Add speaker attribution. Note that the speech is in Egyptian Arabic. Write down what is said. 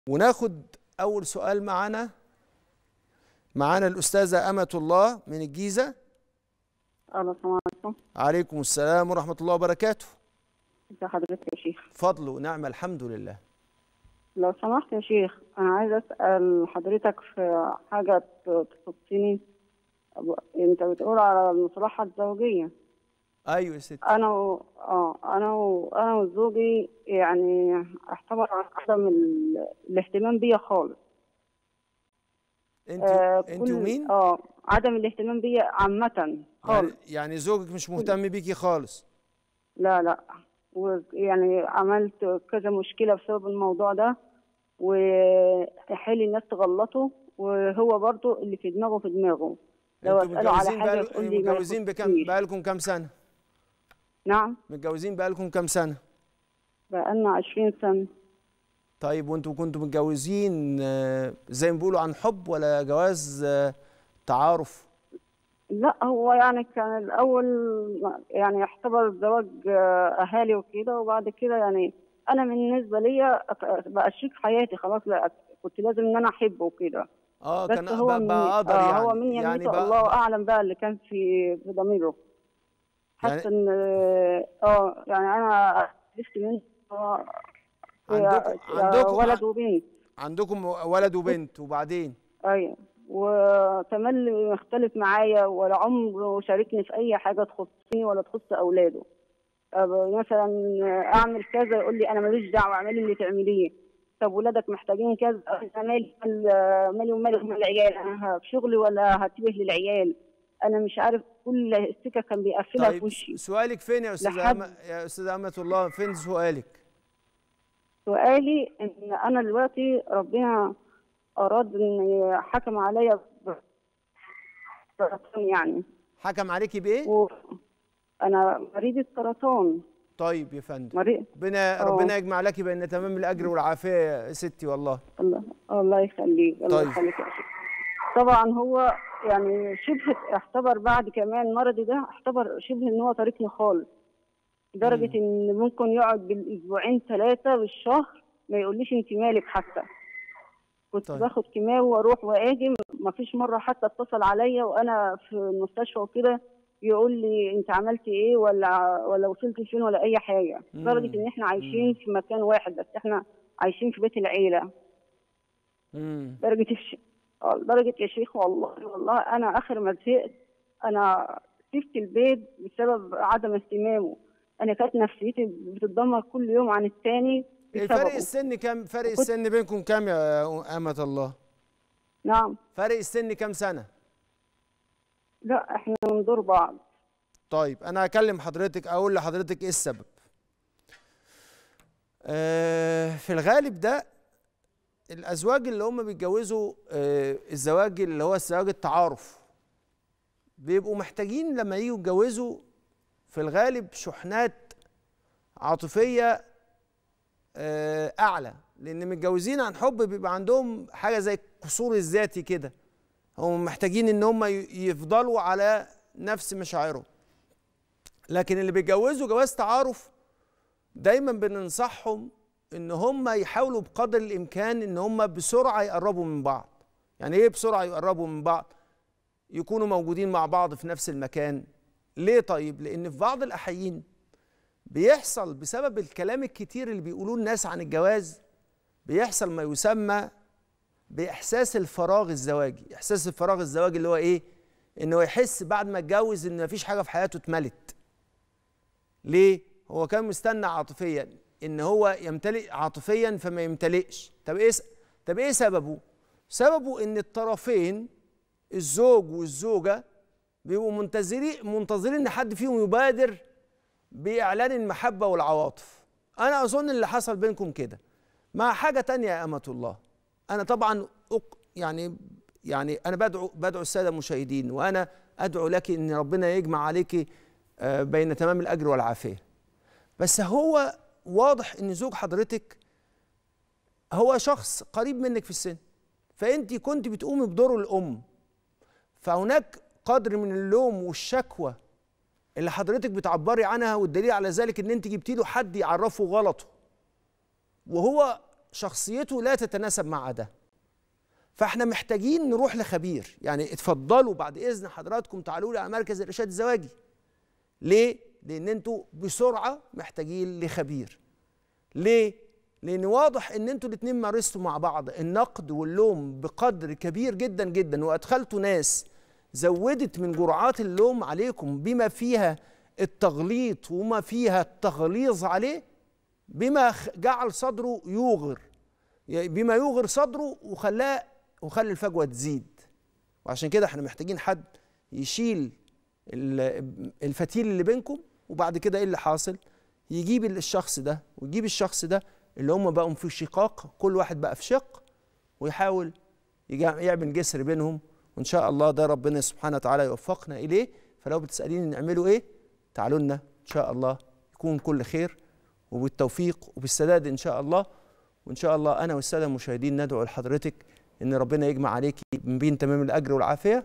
Speaker 1: وناخد اول سؤال معانا معانا الاستاذه امه الله من الجيزه
Speaker 2: الو السلام عليكم
Speaker 1: عليكم السلام ورحمه الله وبركاته
Speaker 2: ازي حضرتك يا شيخ
Speaker 1: فضل ونعمه الحمد لله
Speaker 2: لو سمحت يا شيخ انا عايزه اسال حضرتك في حاجه ت- تخصني أب- انت بتقول على المصالحه الزوجيه
Speaker 1: ايوه يا ستي
Speaker 2: انا و... اه انا و... انا وزوجي يعني اعتبر عدم ال... الاهتمام بيا خالص
Speaker 1: انت
Speaker 2: آه
Speaker 1: انت
Speaker 2: كل-
Speaker 1: ومين
Speaker 2: اه عدم الاهتمام بيا عامه
Speaker 1: يعني,
Speaker 2: خالص
Speaker 1: يعني زوجك مش مهتم بيكي خالص
Speaker 2: لا لا ويعني عملت كذا مشكلة بسبب الموضوع ده وحالي الناس تغلطه وهو برضو اللي في دماغه في دماغه لو
Speaker 1: انتوا
Speaker 2: اسأله على
Speaker 1: متجوزين
Speaker 2: حاجة
Speaker 1: بقال-
Speaker 2: يقول لي ما
Speaker 1: متجوزين بكام
Speaker 2: يخصنيش.
Speaker 1: بقالكم كام سنه
Speaker 2: نعم
Speaker 1: متجوزين بقالكم كام سنه
Speaker 2: بقالنا 20 سنة
Speaker 1: طيب وانتوا كنتوا متجوزين آه، زي ما بيقولوا عن حب ولا جواز آه، تعارف
Speaker 2: لا هو يعني كان الأول يعني يعتبر زواج آه، أهالي وكده وبعد كده يعني أنا بالنسبة ليا بقى شريك حياتي خلاص لا كنت لازم إن أنا أحبه وكده
Speaker 1: اه
Speaker 2: بس
Speaker 1: كان
Speaker 2: هو
Speaker 1: بقى,
Speaker 2: من
Speaker 1: بقى قدر
Speaker 2: آه
Speaker 1: يعني
Speaker 2: هو من يميته
Speaker 1: يعني بقى
Speaker 2: الله اعلم بقى اللي كان في في ضميره حاسه
Speaker 1: يعني-
Speaker 2: ان اه يعني انا عرفت منه آه،
Speaker 1: عندكم
Speaker 2: آه،
Speaker 1: عندكم
Speaker 2: ولد وبنت
Speaker 1: عندكم ولد وبنت وبعدين
Speaker 2: ايوه وتملي مختلف معايا ولا عمره شاركني في اي حاجه تخصني ولا تخص اولاده أب- مثلا اعمل كذا يقول لي انا ماليش دعوه اعملي اللي تعمليه طب ولادك محتاجين كذا انا مالي مالي ومالي هم العيال انا في شغلي ولا هتبه للعيال انا مش عارف كل السكه كان بيقفلها في
Speaker 1: طيب
Speaker 2: وشي
Speaker 1: سؤالك فين يا استاذه
Speaker 2: لحد-
Speaker 1: أم... يا استاذه امه الله فين سؤالك
Speaker 2: سؤالي ان انا دلوقتي ربنا اراد ان حكم عليا ب- سرطان يعني
Speaker 1: حكم عليكي بايه
Speaker 2: و... انا مريضة سرطان
Speaker 1: طيب يا فندم
Speaker 2: مريض
Speaker 1: ربنا
Speaker 2: آه.
Speaker 1: ربنا يجمع لك بين تمام الاجر والعافيه يا ستي والله
Speaker 2: الله الله يخليك الله
Speaker 1: طيب.
Speaker 2: يخليك يا شيخ. طبعا هو يعني شبه اعتبر بعد كمان مرضي ده اعتبر شبه ان هو تاركني خالص لدرجة ان ممكن يقعد بالاسبوعين ثلاثة بالشهر ما يقوليش انت مالك حتى كنت
Speaker 1: طيب.
Speaker 2: طيب. باخد كيماوي واروح واجي ما فيش مرة حتى اتصل عليا وانا في المستشفى وكده يقول لي انت عملتي ايه ولا ولا وصلت فين ولا اي حاجة
Speaker 1: مم.
Speaker 2: لدرجة ان احنا عايشين في مكان واحد بس احنا عايشين في بيت العيلة
Speaker 1: امم
Speaker 2: درجة الش... آه، درجة يا شيخ والله والله أنا آخر ما زهقت أنا سبت البيت بسبب عدم اهتمامه أنا كانت نفسيتي بتتدمر كل يوم عن التاني
Speaker 1: فرق
Speaker 2: بسببه
Speaker 1: السن كام فرق
Speaker 2: وكنت-
Speaker 1: السن بينكم كام يا امه الله
Speaker 2: نعم
Speaker 1: فرق السن كام سنه
Speaker 2: لا إحنا بندور بعض
Speaker 1: طيب انا هكلم حضرتك اقول لحضرتك ايه السبب آه في الغالب ده الازواج اللي هم بيتجوزوا آه الزواج اللي هو الزواج التعارف بيبقوا محتاجين لما يجوا يتجوزوا في الغالب شحنات عاطفيه آه اعلى لان متجوزين عن حب بيبقى عندهم حاجه زي القصور الذاتي كده هم محتاجين ان هم ي- يفضلوا على نفس مشاعرهم لكن اللي بيتجوزوا جواز تعارف دايما بننصحهم ان هم يحاولوا بقدر الامكان ان هم بسرعه يقربوا من بعض يعني ايه بسرعه يقربوا من بعض يكونوا موجودين مع بعض في نفس المكان ليه طيب لان في بعض الاحيان بيحصل بسبب الكلام الكتير اللي بيقولوه الناس عن الجواز بيحصل ما يسمى باحساس الفراغ الزواجي احساس الفراغ الزواجي اللي هو ايه انه يحس بعد ما اتجوز ان مفيش حاجه في حياته اتملت ليه هو كان مستنى عاطفيا ان هو يمتلئ عاطفيا فما يمتلئش طب ايه س- طب ايه سببه سببه ان الطرفين الزوج والزوجه بيبقوا منتظرين منتظرين ان حد فيهم يبادر باعلان المحبه والعواطف انا اظن اللي حصل بينكم كده مع حاجه تانية يا امه الله انا طبعا أق يعني يعني انا بدعو بدعو الساده المشاهدين وانا ادعو لك ان ربنا يجمع عليك آه، بين تمام الاجر والعافيه بس هو واضح ان زوج حضرتك هو شخص قريب منك في السن فانت كنت بتقومي بدور الام فهناك قدر من اللوم والشكوى اللي حضرتك بتعبري عنها والدليل على ذلك ان انت جبتي له حد يعرفه غلطه وهو شخصيته لا تتناسب مع ده فاحنا محتاجين نروح لخبير يعني اتفضلوا بعد اذن حضراتكم تعالوا لي على مركز الارشاد الزواجي ليه لان انتوا بسرعه محتاجين لخبير ليه لان واضح ان انتوا الاثنين مارستوا مع بعض النقد واللوم بقدر كبير جدا جدا وادخلتوا ناس زودت من جرعات اللوم عليكم بما فيها التغليط وما فيها التغليظ عليه بما جعل صدره يوغر بما يوغر صدره وخلاه وخلي الفجوه تزيد وعشان كده احنا محتاجين حد يشيل الفتيل اللي بينكم وبعد كده ايه اللي حاصل يجيب الشخص ده ويجيب الشخص ده اللي هم بقوا في شقاق كل واحد بقى في شق ويحاول يعمل جسر بينهم وان شاء الله ده ربنا سبحانه وتعالى يوفقنا اليه فلو بتساليني نعمله ايه تعالوا لنا ان شاء الله يكون كل خير وبالتوفيق وبالسداد ان شاء الله وان شاء الله انا والساده المشاهدين ندعو لحضرتك ان ربنا يجمع عليكي من بين تمام الاجر والعافيه